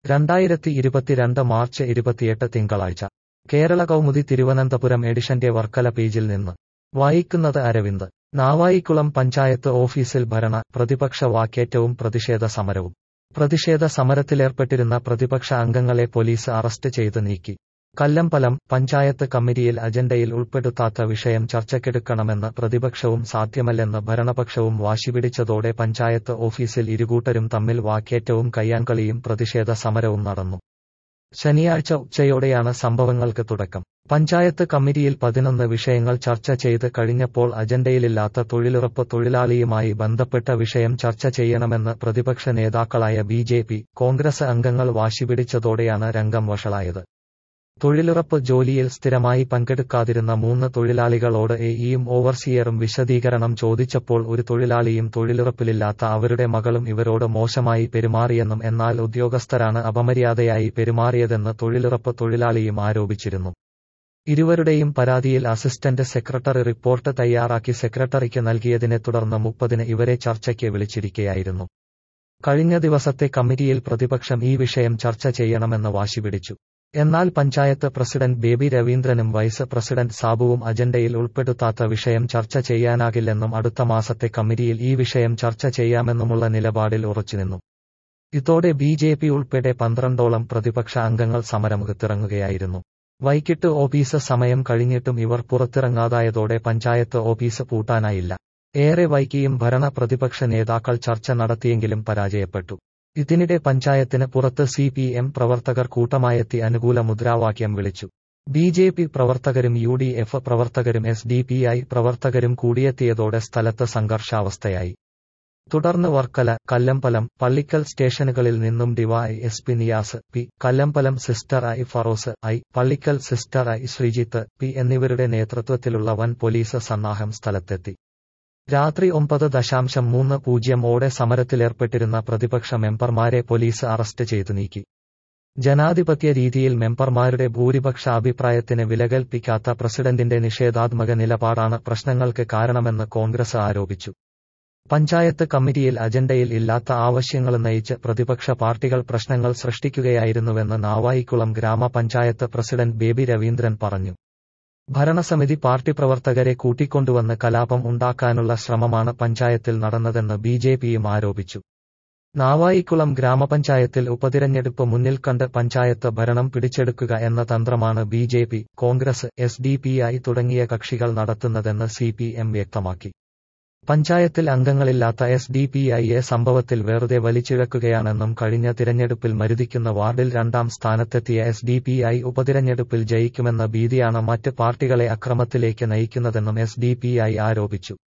രണ്ടായിരത്തി ഇരുപത്തിരണ്ട് മാർച്ച് ഇരുപത്തിയെട്ട് തിങ്കളാഴ്ച കേരള കൗമുദി തിരുവനന്തപുരം എഡിഷന്റെ വർക്കല പേജിൽ നിന്ന് വായിക്കുന്നത് അരവിന്ദ് നാവായിക്കുളം പഞ്ചായത്ത് ഓഫീസിൽ ഭരണ പ്രതിപക്ഷ വാക്കേറ്റവും പ്രതിഷേധ സമരവും പ്രതിഷേധ സമരത്തിലേർപ്പെട്ടിരുന്ന പ്രതിപക്ഷ അംഗങ്ങളെ പോലീസ് അറസ്റ്റ് ചെയ്ത് നീക്കി കല്ലമ്പലം പഞ്ചായത്ത് കമ്മിറ്റിയിൽ അജണ്ടയിൽ ഉൾപ്പെടുത്താത്ത വിഷയം ചർച്ചയ്ക്കെടുക്കണമെന്ന് പ്രതിപക്ഷവും സാധ്യമല്ലെന്ന് ഭരണപക്ഷവും വാശിപിടിച്ചതോടെ പഞ്ചായത്ത് ഓഫീസിൽ ഇരുകൂട്ടരും തമ്മിൽ വാക്കേറ്റവും കയ്യാങ്കളിയും പ്രതിഷേധ സമരവും നടന്നു ശനിയാഴ്ച ഉച്ചയോടെയാണ് സംഭവങ്ങൾക്ക് തുടക്കം പഞ്ചായത്ത് കമ്മിറ്റിയിൽ പതിനൊന്ന് വിഷയങ്ങൾ ചർച്ച ചെയ്ത് കഴിഞ്ഞപ്പോൾ അജണ്ടയിലില്ലാത്ത തൊഴിലുറപ്പ് തൊഴിലാളിയുമായി ബന്ധപ്പെട്ട വിഷയം ചർച്ച ചെയ്യണമെന്ന് പ്രതിപക്ഷ നേതാക്കളായ ബി ജെ പി കോൺഗ്രസ് അംഗങ്ങൾ വാശിപിടിച്ചതോടെയാണ് രംഗം വഷളായത് തൊഴിലുറപ്പ് ജോലിയിൽ സ്ഥിരമായി പങ്കെടുക്കാതിരുന്ന മൂന്ന് തൊഴിലാളികളോട് എഇയും ഓവർസിയറും വിശദീകരണം ചോദിച്ചപ്പോൾ ഒരു തൊഴിലാളിയും തൊഴിലുറപ്പിലില്ലാത്ത അവരുടെ മകളും ഇവരോട് മോശമായി പെരുമാറിയെന്നും എന്നാൽ ഉദ്യോഗസ്ഥരാണ് അപമര്യാദയായി പെരുമാറിയതെന്ന് തൊഴിലുറപ്പ് തൊഴിലാളിയും ആരോപിച്ചിരുന്നു ഇരുവരുടെയും പരാതിയിൽ അസിസ്റ്റന്റ് സെക്രട്ടറി റിപ്പോർട്ട് തയ്യാറാക്കി സെക്രട്ടറിക്ക് നൽകിയതിനെ തുടർന്ന് മുപ്പതിന് ഇവരെ ചർച്ചയ്ക്ക് വിളിച്ചിരിക്കുകയായിരുന്നു കഴിഞ്ഞ ദിവസത്തെ കമ്മിറ്റിയിൽ പ്രതിപക്ഷം ഈ വിഷയം ചർച്ച ചെയ്യണമെന്ന് വാശിപിടിച്ചു എന്നാൽ പഞ്ചായത്ത് പ്രസിഡന്റ് ബേബി രവീന്ദ്രനും വൈസ് പ്രസിഡന്റ് സാബുവും അജണ്ടയിൽ ഉൾപ്പെടുത്താത്ത വിഷയം ചർച്ച ചെയ്യാനാകില്ലെന്നും അടുത്ത മാസത്തെ കമ്മിറ്റിയിൽ ഈ വിഷയം ചർച്ച ചെയ്യാമെന്നുമുള്ള നിലപാടിൽ ഉറച്ചുനിന്നു ഇതോടെ ബി ജെ പി ഉൾപ്പെടെ പന്ത്രണ്ടോളം പ്രതിപക്ഷ അംഗങ്ങൾ സമരമുഖത്തിറങ്ങുകയായിരുന്നു വൈകിട്ട് ഓഫീസ് സമയം കഴിഞ്ഞിട്ടും ഇവർ പുറത്തിറങ്ങാതായതോടെ പഞ്ചായത്ത് ഓഫീസ് പൂട്ടാനായില്ല ഏറെ വൈകിയും ഭരണ പ്രതിപക്ഷ നേതാക്കൾ ചർച്ച നടത്തിയെങ്കിലും പരാജയപ്പെട്ടു ഇതിനിടെ പഞ്ചായത്തിന് പുറത്ത് സി പി എം പ്രവർത്തകർ കൂട്ടമായെത്തി അനുകൂല മുദ്രാവാക്യം വിളിച്ചു ബി ജെ പി പ്രവർത്തകരും യു ഡി എഫ് പ്രവർത്തകരും എസ് ഡി പി ഐ പ്രവർത്തകരും കൂടിയെത്തിയതോടെ സ്ഥലത്ത് സംഘർഷാവസ്ഥയായി തുടർന്ന് വർക്കല കല്ലമ്പലം പള്ളിക്കൽ സ്റ്റേഷനുകളിൽ നിന്നും D Y S P Niyas P Kallambalam sister I Feroz I Pallikkal sister I Sreejith P എന്നിവരുടെ നേതൃത്വത്തിലുള്ള വൻ പോലീസ് സന്നാഹം സ്ഥലത്തെത്തി രാത്രി ഒമ്പത് ദശാംശം മൂന്ന് പൂജ്യം ഓടെ സമരത്തിലേർപ്പെട്ടിരുന്ന പ്രതിപക്ഷ മെമ്പർമാരെ പോലീസ് അറസ്റ്റ് ചെയ്തു നീക്കി ജനാധിപത്യ രീതിയിൽ മെമ്പർമാരുടെ ഭൂരിപക്ഷ അഭിപ്രായത്തിന് വിലകൽപ്പിക്കാത്ത പ്രസിഡന്റിന്റെ നിഷേധാത്മക നിലപാടാണ് പ്രശ്നങ്ങൾക്ക് കാരണമെന്ന് കോൺഗ്രസ് ആരോപിച്ചു പഞ്ചായത്ത് കമ്മിറ്റിയിൽ അജണ്ടയിൽ ഇല്ലാത്ത ആവശ്യങ്ങൾ നയിച്ച് പ്രതിപക്ഷ പാർട്ടികൾ പ്രശ്നങ്ങൾ സൃഷ്ടിക്കുകയായിരുന്നുവെന്ന് നാവായിക്കുളം ഗ്രാമപഞ്ചായത്ത് പ്രസിഡന്റ് ബേബി രവീന്ദ്രൻ പറഞ്ഞു ഭരണസമിതി പാർട്ടി പ്രവർത്തകരെ കൂട്ടിക്കൊണ്ടുവന്ന് കലാപം ഉണ്ടാക്കാനുള്ള ശ്രമമാണ് പഞ്ചായത്തിൽ നടന്നതെന്ന് ബി ജെ പിയും ആരോപിച്ചു നാവായിക്കുളം ഗ്രാമപഞ്ചായത്തിൽ ഉപതിരഞ്ഞെടുപ്പ് മുന്നിൽ കണ്ട് പഞ്ചായത്ത് ഭരണം പിടിച്ചെടുക്കുക എന്ന തന്ത്രമാണ് B J P Congress S D P I തുടങ്ങിയ കക്ഷികൾ നടത്തുന്നതെന്ന് സി പി എം വ്യക്തമാക്കി പഞ്ചായത്തിൽ അംഗങ്ങളില്ലാത്ത എസ് ഡി പി ഐയെ സംഭവത്തിൽ വെറുതെ വലിച്ചിഴക്കുകയാണെന്നും കഴിഞ്ഞ തിരഞ്ഞെടുപ്പിൽ മരുതിക്കുന്ന വാർഡിൽ രണ്ടാം സ്ഥാനത്തെത്തിയ എസ് ഡി പി ഐ ഉപതിരഞ്ഞെടുപ്പിൽ ജയിക്കുമെന്ന ഭീതിയാണ് മറ്റ് പാർട്ടികളെ അക്രമത്തിലേക്ക് നയിക്കുന്നതെന്നും എസ് ഡി പി ഐ ആരോപിച്ചു